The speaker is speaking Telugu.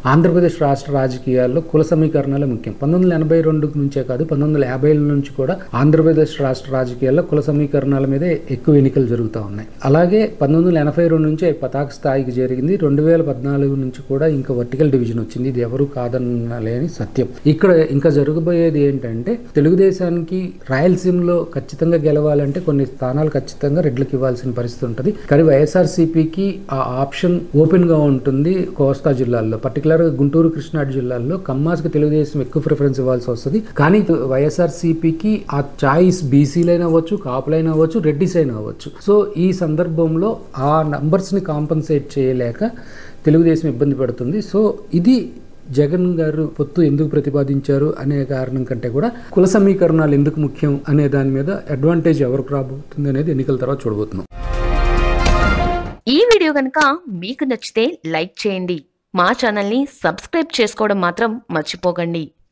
ఆంధ్రప్రదేశ్ రాష్ట్ర రాజకీయాల్లో కుల సమీకరణాలే ముఖ్యం పంతొమ్మిది వందల ఎనభై రెండు నుంచే కాదు పంతొమ్మిది వందల యాభైల నుంచి కూడా ఆంధ్రప్రదేశ్ రాష్ట్ర రాజకీయాల్లో కుల సమీకరణాల మీదే ఎక్కువ ఎన్నికలు జరుగుతూ ఉన్నాయి అలాగే పంతొమ్మిది వందల ఎనభై రెండు నుంచే పతాక స్థాయికి జరిగింది రెండు వేల పద్నాలుగు నుంచి కూడా ఇంకా వర్టికల్ డివిజన్ వచ్చింది ఇది ఎవరు కాదనలేని సత్యం ఇక్కడ ఇంకా జరగబోయేది ఏంటంటే తెలుగుదేశానికి రాయలసీమలో ఖచ్చితంగా గెలవాలంటే కొన్ని స్థానాలు ఖచ్చితంగా రెడ్లకు ఇవ్వాల్సిన పరిస్థితి ఉంటుంది కానీ వైఎస్ఆర్సీపీకి ఆ ఆప్షన్ ఓపెన్ గా ఉంటుంది కోస్తా జిల్లాల్లో పర్టికులర్ గా గుంటూరు కృష్ణా జిల్లాల్లో కమ్మాస్కి తెలుగుదేశం ఎక్కువ ప్రిఫరెన్స్ ఇవ్వాల్సి వస్తుంది కానీ వైఎస్ఆర్సీపీకి ఆ చాయిస్ బీసీలైనా అవ్వచ్చు కాపులైనా అవ్వచ్చు రెడ్డిస్ అయినా అవ్వచ్చు సో ఈ సందర్భంలో ఆ నంబర్స్ ని కాంపన్సేట్ చేయలేక తెలుగుదేశం ఇబ్బంది పడుతుంది సో ఇది జగన్ గారు పొత్తు ఎందుకు ప్రతిపాదించారు అనే కారణం కంటే కూడా కుల సమీకరణాలు ఎందుకు ముఖ్యం అనే దాని మీద అడ్వాంటేజ్ ఎవరికి రాబోతుంది అనేది ఎన్నికల తర్వాత చూడబోతున్నాం ఈ వీడియో కనుక మీకు నచ్చితే లైక్ చేయండి మా ఛానల్ని సబ్స్క్రైబ్ చేసుకోవడం మాత్రం మర్చిపోకండి